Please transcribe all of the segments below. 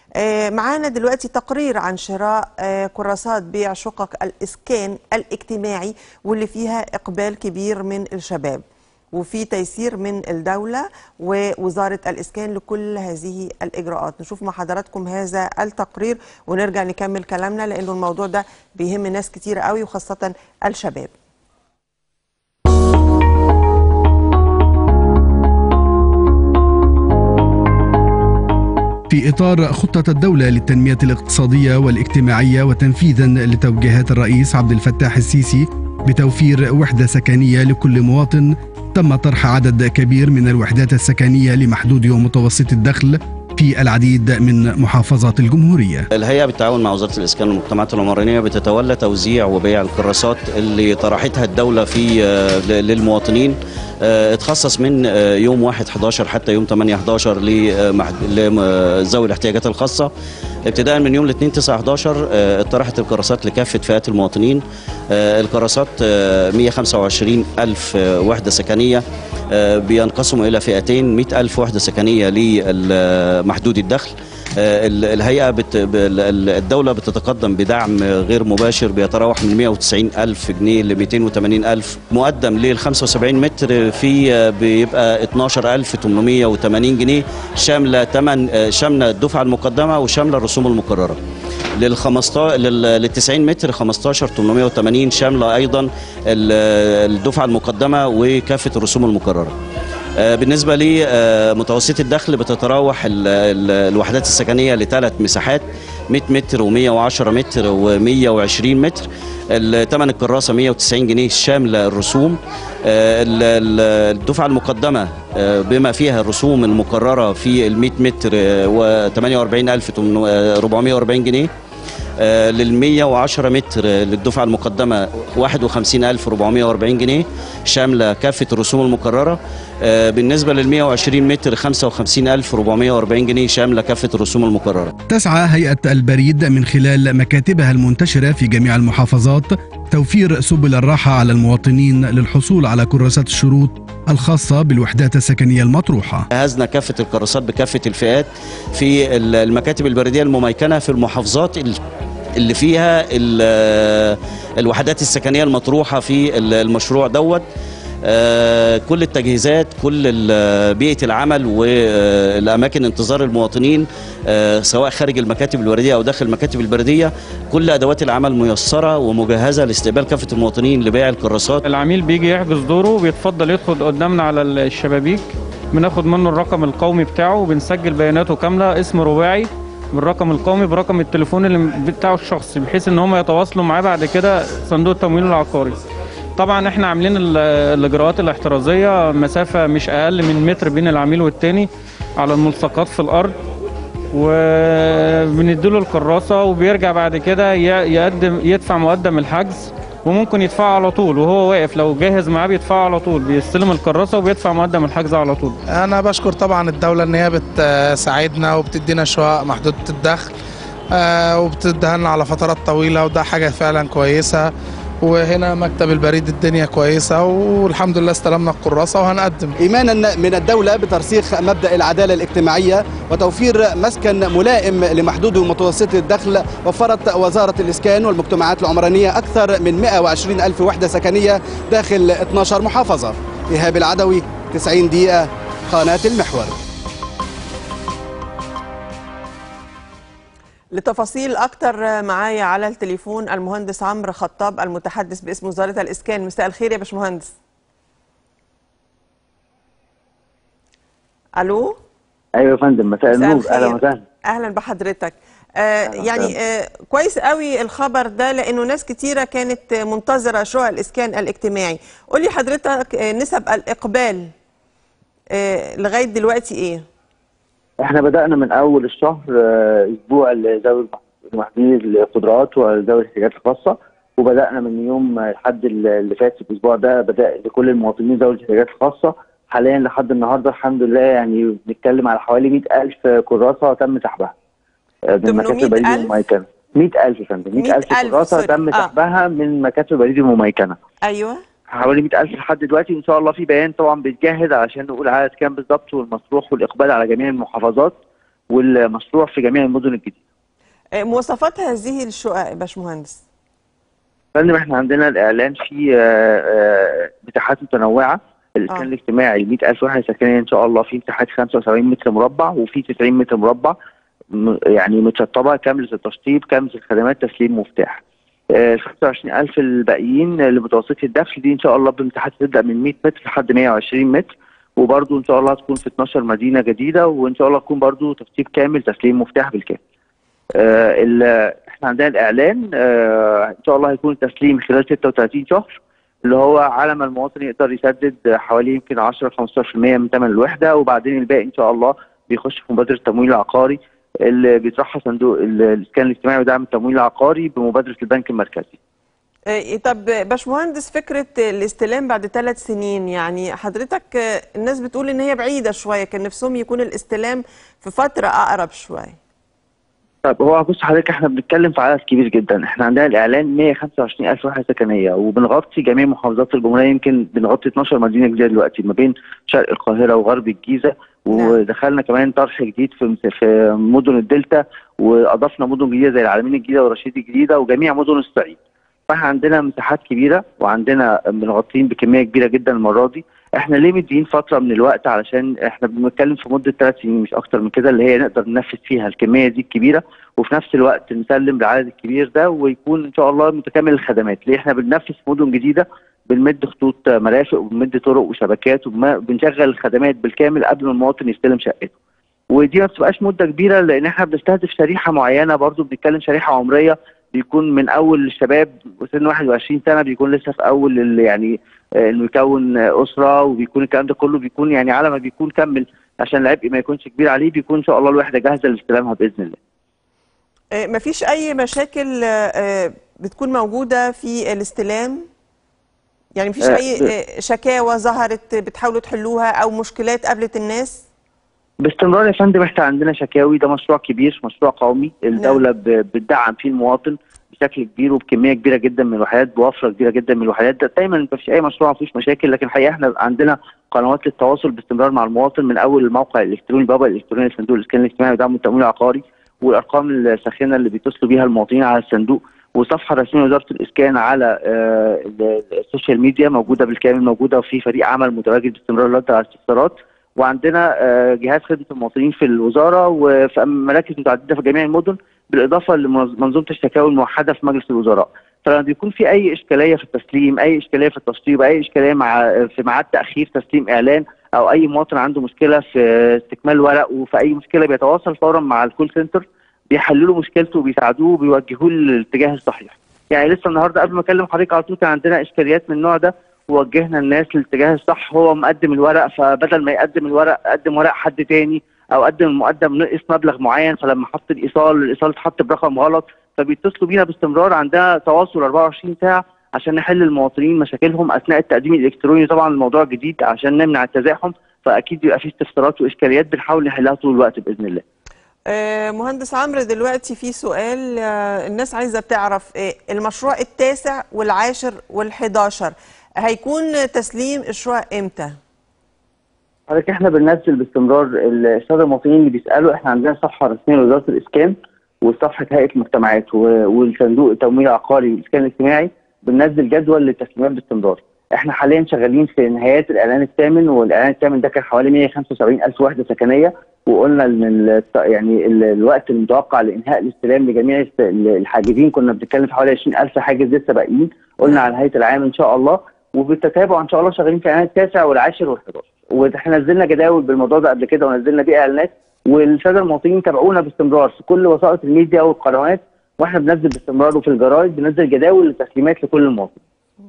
آه، معانا دلوقتي تقرير عن شراء آه، كراسات بيع شقق الإسكان الاجتماعي واللي فيها إقبال كبير من الشباب وفي تيسير من الدولة ووزارة الإسكان لكل هذه الإجراءات نشوف مع حضراتكم هذا التقرير ونرجع نكمل كلامنا لأنه الموضوع ده بيهم ناس كتير قوي وخاصة الشباب في إطار خطة الدولة للتنمية الاقتصادية والاجتماعية وتنفيذا لتوجيهات الرئيس عبد الفتاح السيسي بتوفير وحدة سكنية لكل مواطن تم طرح عدد كبير من الوحدات السكنية لمحدود ومتوسط الدخل في العديد من محافظات الجمهورية الهيئة بالتعاون مع وزارة الإسكان والمجتمعات العمرانية بتتولى توزيع وبيع الكراسات اللي طرحتها الدولة في للمواطنين اتخصص من يوم 1 11 حتى يوم 8 11 لذوي الاحتياجات الخاصة ابتداء من يوم الاثنين 9 11 اتطرحت الكراسات لكافة فئات المواطنين الكراسات 125 ألف وحدة سكنية بينقسموا إلى فئتين 100 ألف وحدة سكنية لمحدود الدخل الهيئة بت... الدولة بتتقدم بدعم غير مباشر بيتراوح من 190 ألف جنيه ل 280 ألف مقدم لل 75 متر في بيبقى 12880 جنيه شاملة تمن شاملة الدفعة المقدمة وشاملة الرسوم المكررة لل 15 لل 90 متر 15880 شاملة أيضا الدفعة المقدمة وكافة الرسوم المكررة بالنسبة لمتوسط الدخل بتتراوح الوحدات السكنية لثلاث مساحات 100 متر و110 متر و120 متر ثمن الكراسة 190 جنيه شاملة الرسوم الدفعة المقدمة بما فيها الرسوم المكررة في ال 100 متر و 48440 جنيه لل 110 متر للدفعة المقدمة 51440 جنيه شاملة كافة الرسوم المكررة بالنسبة لل 120 متر 55440 جنيه شاملة كافة الرسوم المكررة تسعى هيئة البريد من خلال مكاتبها المنتشرة في جميع المحافظات توفير سبل الراحة على المواطنين للحصول على كراسات الشروط الخاصة بالوحدات السكنية المطروحة جهزنا كافة الكراسات بكافة الفئات في المكاتب البريدية المميكنة في المحافظات اللي فيها الوحدات السكنية المطروحة في المشروع دوت كل التجهيزات كل بيئة العمل والأماكن انتظار المواطنين سواء خارج المكاتب الوردية أو داخل المكاتب البريدية كل أدوات العمل ميسرة ومجهزة لاستقبال كافة المواطنين لبيع الكراسات العميل بيجي يحجز دوره وبيتفضل يدخل قدامنا على الشبابيك بناخد منه الرقم القومي بتاعه وبنسجل بياناته كاملة اسم رباعي بالرقم القومي برقم التليفون اللي بتاعه الشخصي بحيث ان هم يتواصلوا معاه بعد كده صندوق التمويل العقاري طبعا احنا عاملين الاجراءات الاحترازيه مسافه مش اقل من متر بين العميل والتاني على الملصقات في الارض وبنديله الكراسه وبيرجع بعد كده يقدم يدفع مقدم الحجز وممكن يدفعه على طول وهو واقف لو جاهز معاه بيدفعه على طول بيستلم الكراسه وبيدفع مقدم الحجز على طول انا بشكر طبعا الدوله ان هي بتساعدنا وبتدينا شقق محدوده الدخل وبتديها لنا على فترات طويله وده حاجه فعلا كويسه وهنا مكتب البريد الدنيا كويسه والحمد لله استلمنا الكراسه وهنقدم ايمانا من الدوله بترسيخ مبدا العداله الاجتماعيه وتوفير مسكن ملائم لمحدود ومتوسط الدخل وفرت وزاره الاسكان والمجتمعات العمرانيه اكثر من 120 الف وحده سكنيه داخل 12 محافظه ايهاب العدوي 90 دقيقه قناه المحور لتفاصيل أكتر معايا على التليفون المهندس عمرو خطاب المتحدث باسم وزارة الإسكان مساء الخير يا باشمهندس ألو أيوة يا فندم مساء النور أهلا وسهلا أهلا بحضرتك آه يعني آه كويس قوي الخبر ده لأنه ناس كتيرة كانت منتظرة شروع الإسكان الاجتماعي قول لي حضرتك آه نسب الإقبال آه لغاية دلوقتي إيه؟ احنا بدانا من اول الشهر اسبوع لذوي المحدودين القدرات وذوي الاحتياجات الخاصه وبدانا من يوم الحد اللي فات في الاسبوع ده بدا لكل المواطنين ذوي الاحتياجات الخاصه حاليا لحد النهارده الحمد لله يعني بنتكلم على حوالي 100000 كراسه تم سحبها من مكاتب البريد المميكنه 100000 يا فندم 100000 كراسه تم سحبها آه. من مكاتب البريد المميكنه ايوه حوالي 100000 لحد دلوقتي ان شاء الله في بيان طبعا بيتجهز علشان نقول عدد كام بالظبط والمصروح والاقبال على جميع المحافظات والمشروع في جميع المدن الجديده. آه، مواصفات هذه الشقق يا باشمهندس فندم احنا عندنا الاعلان في آه، آه، مساحات متنوعه الاسكان آه. الاجتماعي 100000 وحده سكنيه ان شاء الله في مساحات 75 متر مربع وفي 90 متر مربع م- يعني متشطبه كامله التشطيب كامله الخدمات تسليم مفتاح آه، ال 25000 الباقيين اللي متوسطي الدخل دي ان شاء الله بمساحات تبدا من 100 متر لحد 120 متر وبرضه ان شاء الله هتكون في 12 مدينه جديده وان شاء الله تكون برضه تشطيب كامل تسليم مفتاح بالكامل. آه ال- احنا عندنا الاعلان آه ان شاء الله هيكون التسليم خلال 36 شهر اللي هو على ما المواطن يقدر يسدد حوالي يمكن 10 15% من ثمن الوحده وبعدين الباقي ان شاء الله بيخش في مبادره التمويل العقاري اللي بيطرحها صندوق ال- الاسكان الاجتماعي ودعم التمويل العقاري بمبادره البنك المركزي. آه، طب باشمهندس فكرة الاستلام بعد ثلاث سنين يعني حضرتك آه، الناس بتقول ان هي بعيدة شوية كان نفسهم يكون الاستلام في فترة اقرب شوية طيب هو بص حضرتك احنا بنتكلم في عدد كبير جدا احنا عندنا الاعلان 125 الف وحده سكنيه وبنغطي جميع محافظات الجمهوريه يمكن بنغطي 12 مدينه جديده دلوقتي ما بين شرق القاهره وغرب الجيزه نعم. ودخلنا كمان طرح جديد في في مدن الدلتا واضفنا مدن جديده زي العالمين الجديده ورشيد الجديده وجميع مدن الصعيد فاحنا عندنا مساحات كبيره وعندنا بنغطيين بكميه كبيره جدا المره دي احنا ليه مدين فتره من الوقت علشان احنا بنتكلم في مده ثلاث سنين مش اكتر من كده اللي هي نقدر ننفذ فيها الكميه دي الكبيره وفي نفس الوقت نسلم العدد الكبير ده ويكون ان شاء الله متكامل الخدمات ليه احنا بننفذ في مدن جديده بنمد خطوط مرافق وبنمد طرق وشبكات وبنشغل الخدمات بالكامل قبل ما المواطن يستلم شقته ودي ما بتبقاش مده كبيره لان احنا بنستهدف شريحه معينه برضو بنتكلم شريحه عمريه بيكون من اول الشباب وسن 21 سنه بيكون لسه في اول ال- يعني آه، انه يكون آه، اسره وبيكون الكلام ده كله بيكون يعني على ما بيكون كمل عشان العبء ما يكونش كبير عليه بيكون ان شاء الله الوحده جاهزه لاستلامها باذن الله. آه، مفيش اي مشاكل آه، آه، بتكون موجودة في الاستلام يعني مفيش آه، اي ب- آه، شكاوى ظهرت بتحاولوا تحلوها او مشكلات قابلت الناس باستمرار يا فندم احنا عندنا شكاوي ده مشروع كبير مشروع قومي الدوله ب- بتدعم فيه المواطن بشكل كبير وبكميه كبيره جدا من الوحدات بوفره كبيره جدا من الوحدات ده دايما ما فيش اي مشروع ما فيهوش مشاكل لكن الحقيقه احنا عندنا قنوات للتواصل باستمرار مع المواطن من اول الموقع الالكتروني بابا الالكتروني لصندوق الاسكان الاجتماعي ودعم التمويل العقاري والارقام الساخنه اللي بيتصلوا بيها المواطنين على الصندوق وصفحه رسميه لوزاره الاسكان على آه، ال- السوشيال ميديا موجوده بالكامل موجوده وفي فريق عمل متواجد باستمرار لرد على الاستفسارات وعندنا آه، جهاز خدمه المواطنين في الوزاره وفي مراكز متعدده في جميع المدن بالاضافه لمنظومه الشكاوي الموحده في مجلس الوزراء فلما بيكون في اي اشكاليه في التسليم اي اشكاليه في التشطيب اي اشكاليه مع في ميعاد تاخير تسليم اعلان او اي مواطن عنده مشكله في استكمال ورق وفي اي مشكله بيتواصل فورا مع الكول سنتر بيحللوا مشكلته وبيساعدوه وبيوجهوه للاتجاه الصحيح يعني لسه النهارده قبل ما اكلم حضرتك على طول كان عندنا اشكاليات من النوع ده ووجهنا الناس للاتجاه الصح هو مقدم الورق فبدل ما يقدم الورق قدم ورق حد تاني او قدم المقدم نقص مبلغ معين فلما حط الايصال الايصال اتحط برقم غلط فبيتصلوا بينا باستمرار عندنا تواصل 24 ساعه عشان نحل المواطنين مشاكلهم اثناء التقديم الالكتروني طبعا الموضوع جديد عشان نمنع التزاحم فاكيد بيبقى في استفسارات واشكاليات بنحاول نحلها طول الوقت باذن الله آه، مهندس عمرو دلوقتي في سؤال آه، الناس عايزة تعرف آه، المشروع التاسع والعاشر والحداشر هيكون تسليم الشقق امتى؟ حضرتك احنا بننزل باستمرار الساده المواطنين اللي بيسالوا احنا عندنا صفحه رسميه لوزاره الاسكان وصفحه هيئه المجتمعات و- والصندوق التمويل العقاري والاسكان الاجتماعي بننزل جدول للتسليمات باستمرار. احنا حاليا شغالين في نهايات الاعلان الثامن والاعلان الثامن ده كان حوالي 175 الف وحده سكنيه وقلنا ان ال- يعني ال- الوقت المتوقع لانهاء الاستلام لجميع الس- الحاجزين كنا بنتكلم في حوالي 20 الف حاجز لسه باقيين قلنا على نهايه العام ان شاء الله وبالتتابع ان شاء الله شغالين في الاعلان التاسع والعاشر والحداشر واحنا نزلنا جداول بالموضوع ده قبل كده ونزلنا بيه اعلانات والساده المواطنين تابعونا باستمرار في كل وسائط الميديا والقنوات واحنا بننزل باستمرار وفي الجرايد بننزل جداول للتسليمات لكل مواطن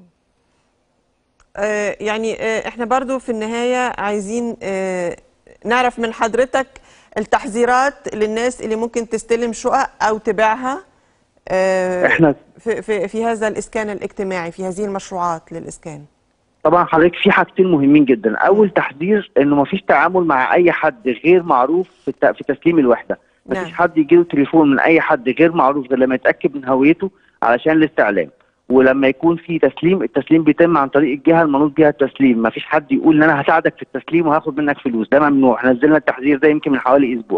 آه، يعني آه، احنا برضو في النهاية عايزين آه، نعرف من حضرتك التحذيرات للناس اللي ممكن تستلم شقق او تبيعها آه، احنا في, في, في هذا الاسكان الاجتماعي في هذه المشروعات للاسكان طبعا حضرتك في حاجتين مهمين جدا اول تحذير انه ما فيش تعامل مع اي حد غير معروف في, الت... في تسليم الوحده ما نعم. فيش حد يجي له تليفون من اي حد غير معروف غير لما يتاكد من هويته علشان الاستعلام ولما يكون في تسليم التسليم بيتم عن طريق الجهه المنوط بيها التسليم ما فيش حد يقول ان انا هساعدك في التسليم وهاخد منك فلوس ده ممنوع احنا نزلنا التحذير ده يمكن من حوالي اسبوع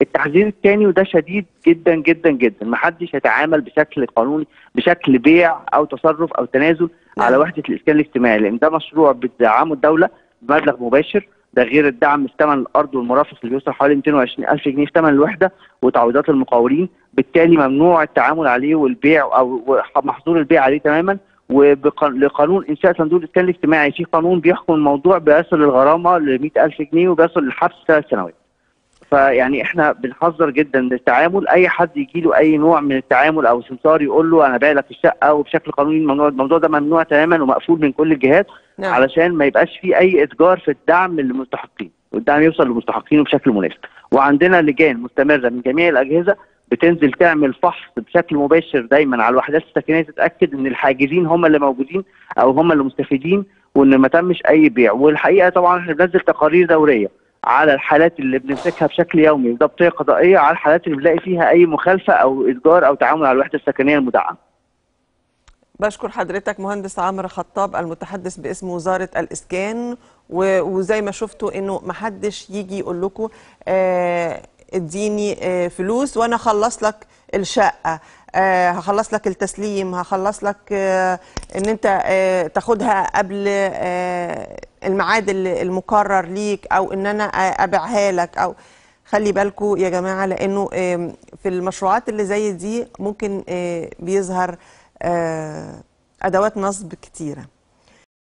التحذير الثاني وده شديد جدا جدا جدا محدش يتعامل بشكل قانوني بشكل بيع او تصرف او تنازل نعم. على وحده الاسكان الاجتماعي لان ده مشروع بتدعمه الدوله بمبلغ مباشر ده غير الدعم في ثمن الارض والمرافق اللي بيوصل حوالي 220 الف جنيه في ثمن الوحده وتعويضات المقاولين بالتالي ممنوع التعامل عليه والبيع او محظور البيع عليه تماما ولقانون انشاء صندوق الاسكان الاجتماعي في قانون بيحكم الموضوع بيصل الغرامه ل 100000 جنيه وبيصل للحبس ثلاث سنوات فيعني احنا بنحذر جدا من التعامل اي حد يجي له اي نوع من التعامل او سمسار يقول له انا بايع لك الشقه وبشكل قانوني الممنوع الموضوع ده ممنوع تماما ومقفول من كل الجهات نعم. علشان ما يبقاش فيه اي اتجار في الدعم للمستحقين والدعم يوصل للمستحقين بشكل مناسب وعندنا لجان مستمره من جميع الاجهزه بتنزل تعمل فحص بشكل مباشر دايما على الوحدات السكنيه تتاكد ان الحاجزين هم اللي موجودين او هم اللي مستفيدين وان ما تمش اي بيع والحقيقه طبعا احنا بننزل تقارير دوريه على الحالات اللي بنمسكها بشكل يومي وضبطيه قضائيه على الحالات اللي بنلاقي فيها اي مخالفه او اتجار او تعامل على الوحده السكنيه المدعمه بشكر حضرتك مهندس عمرو خطاب المتحدث باسم وزارة الإسكان و- وزي ما شفتوا إنه محدش يجي يقول لكم آه، اديني آه، فلوس وأنا أخلص لك الشقة آه، هخلص لك التسليم هخلص لك آه، إن أنت آه، تاخدها قبل آه، الميعاد ال- المقرر ليك أو إن أنا آه، أبيعها لك أو خلي بالكم يا جماعة لأنه آم، في المشروعات اللي زي دي ممكن آه، بيظهر آه، أدوات نصب كتيرة